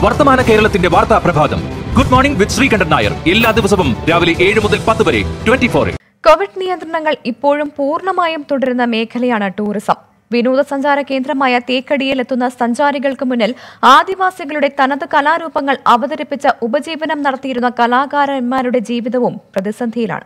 വർത്തമാന കേരളത്തിന്റെ വാർത്താ പ്രഭാതം good morning with Sreekandan Nair എല്ലാ ദിവസവും രാവിലെ ഏഴ് മുതൽ പത്ത് വരെ ട്വന്റി ഫോറിൽ കോവിഡ് നിയന്ത്രണങ്ങൾ ഇപ്പോഴും പൂർണ്ണമായും തുടരുന്ന മേഖലയാണ് ടൂറിസം വിനോദസഞ്ചാര കേന്ദ്രമായ തേക്കടിയിൽ എത്തുന്ന സഞ്ചാരികൾക്ക് മുന്നിൽ ആദിവാസികളുടെ തനത് കലാരൂപങ്ങൾ അവതരിപ്പിച്ച ഉപജീവനം നടത്തിയിരുന്ന കലാകാരന്മാരുടെ ജീവിതവും പ്രതിസന്ധിയിലാണ്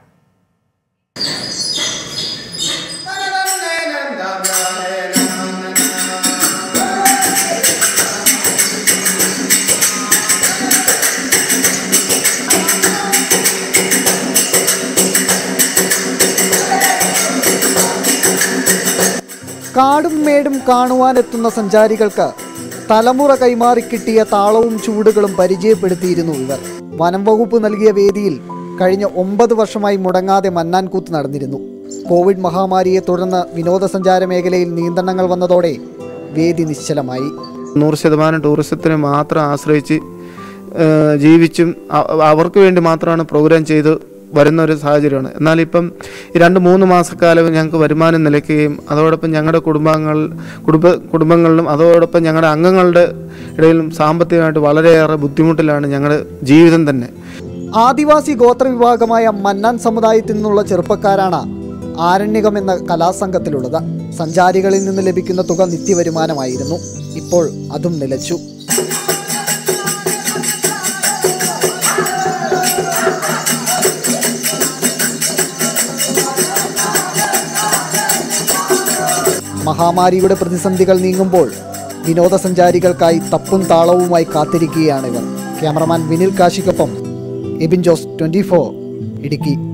കാടും മേടും കാണുവാനെത്തുന്ന സഞ്ചാരികൾക്ക് തലമുറ കൈമാറി കിട്ടിയ താളവും ചൂടുകളും പരിചയപ്പെടുത്തിയിരുന്നു ഇവർ വനം വകുപ്പ് നൽകിയ വേദിയിൽ കഴിഞ്ഞ ഒമ്പത് വർഷമായി മുടങ്ങാതെ മന്നാൻകൂത്ത് നടന്നിരുന്നു കോവിഡ് മഹാമാരിയെ തുടർന്ന് വിനോദസഞ്ചാര മേഖലയിൽ നിയന്ത്രണങ്ങൾ വന്നതോടെ വേദി നിശ്ചലമായി നൂറ് ശതമാനം ടൂറിസത്തിനെ മാത്രം ആശ്രയിച്ച് ഏഹ്, ജീവിച്ചും അ- അവർക്ക് വേണ്ടി മാത്രമാണ് പ്രോഗ്രാം ചെയ്ത് വരുന്ന ഒരു സാഹചര്യമാണ് എന്നാൽ ഇപ്പം ഈ രണ്ട് മൂന്ന് മാസക്കാലം ഞങ്ങൾക്ക് വരുമാനം നിലയ്ക്കുകയും അതോടൊപ്പം ഞങ്ങളുടെ കുടുംബങ്ങൾ കുടുംബ കുടുംബങ്ങളിലും അതോടൊപ്പം ഞങ്ങളുടെ അംഗങ്ങളുടെ ഇടയിലും സാമ്പത്തികമായിട്ട് വളരെയേറെ ബുദ്ധിമുട്ടിലാണ് ഞങ്ങളുടെ ജീവിതം തന്നെ ആദിവാസി ഗോത്രവിഭാഗമായ മന്നാൻ സമുദായത്തിൽ നിന്നുള്ള ചെറുപ്പക്കാരാണ് ആരണ്യകം എന്ന കലാസംഘത്തിലുള്ളത് സഞ്ചാരികളിൽ നിന്ന് ലഭിക്കുന്ന തുക നിത്യവരുമാനമായിരുന്നു ഇപ്പോൾ അതും നിലച്ചു മഹാമാരിയുടെ പ്രതിസന്ധികൾ നീങ്ങുമ്പോൾ വിനോദസഞ്ചാരികൾക്കായി തപ്പും താളവുമായി കാത്തിരിക്കുകയാണ് ഇവർ ക്യാമറമാൻ വിനിൽ കാശിക്കൊപ്പം എബിൻ ജോസ് ട്വന്റി ഇടുക്കി